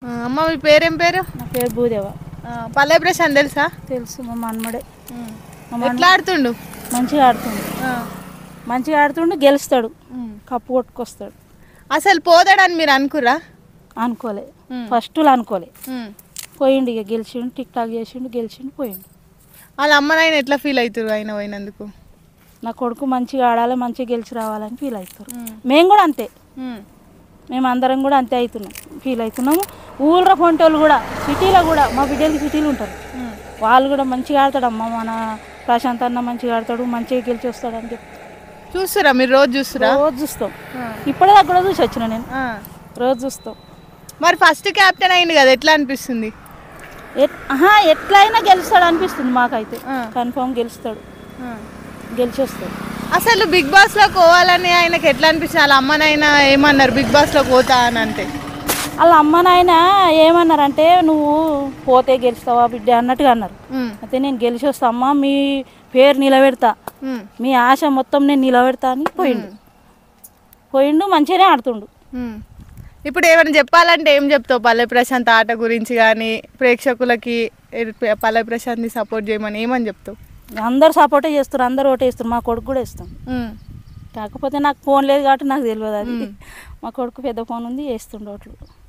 ఆ, అమ్మ మీ పేరేం పేరు నా పేరు భూదేవ ఆ, పల్లె ప్రశాంత్ తెలుసా తెలుసు మా మన్మడే మా మన్మ- ఎట్లా ఆడుతుండు మంచిగా ఆడుతుండు ఆ, మంచిగా ఆడుతుండు గెలుస్తాడు ఉమ్. కప్పు కొట్టుకొస్తాడు అసలు పోతాడని మీరు అనుకురా అనుకోలే ఉమ్. ఫస్ట్లో అనుకోలే పోయిండు ఇక గెలిచిండు టిక్ టాక్ చేసిండు గెలిచిండు పోయిండు వాళ్ళ అమ్మ నాయన ఎట్లా ఫీల్ అవుతారు ఆయన పోయినందుకు నా కొడుకు మంచిగా ఆడాలి మంచిగా గెలిచి రావాలని ఫీల్ అవుతారు మేము కూడా అంతే ఉమ్. మేము అందరం కూడా అంతే అవుతున్నాం ఫీల్ అవుతున్నాము ఊళ్ళో పొంటోళ్ళు కూడా సిటీలో కూడా మా బిడ్డలకి సిటీలు ఉంటారు ఉమ్. వాళ్ళు కూడా మంచిగా ఆడతాడు అమ్మ మన ప్రశాంత్ అన్న మంచిగా ఆడతాడు మంచిగా గెలిచి వస్తాడు అని చెప్పి చూస్తురా మీరు రోజు చూస్తురా రోజు చూస్తాం ఇప్పటిదాకా కూడా చూసి వచ్చిన నేను ఆ. రోజు చూస్తాం మరి ఫస్ట్ క్యాప్టెన్ అయింది కదా ఎట్లా అనిపిస్తుంది ఎట్ ఆహా ఎట్లయినా గెలుస్తాడు అనిపిస్తుంది మాకైతే ఆ. కన్ఫామ్ గెలుస్తాడు ఆ. గెలిచి వస్తాడు అసలు బిగ్ బాస్ లో పోవాలని ఆయనకి ఎట్లా అనిపిస్తుంది వాళ్ళ అమ్మనైనా ఏమన్నారు బిగ్ బాస్ లో పోతా అని అంటే వాళ్ళ అమ్మ నాయన ఏమన్నారంటే నువ్వు పోతే గెలుస్తావా బిడ్డ అన్నట్టుగా అన్నారు ఉమ్. అయితే నేను గెలిచి వస్తా అమ్మ మీ పేరు నిలబెడతా ఉమ్. మీ ఆశ మొత్తం నేను నిలబెడతా అని పోయిండు పోయిండు మంచిగానే ఆడుతుండు ఉమ్. ఇప్పుడు ఏమైనా చెప్పాలంటే ఏం చెప్తావు పల్లె ప్రశాంత్ ఆట గురించి కానీ ప్రేక్షకులకి ఏ- పల్లె ప్రశాంత్ని సపోర్ట్ చేయమని ఏమని చెప్తావు అందరు సపోర్టే చేస్తారు అందరు ఓటేస్తారు మా కొడుకు కూడా ఇస్తాం ఉమ్. కాకపోతే నాకు ఫోన్ లేదు కాబట్టి నాకు తెలియదు అది మా కొడుకు పెద్ద ఫోన్ ఉంది వేస్తుండే ఓట్లు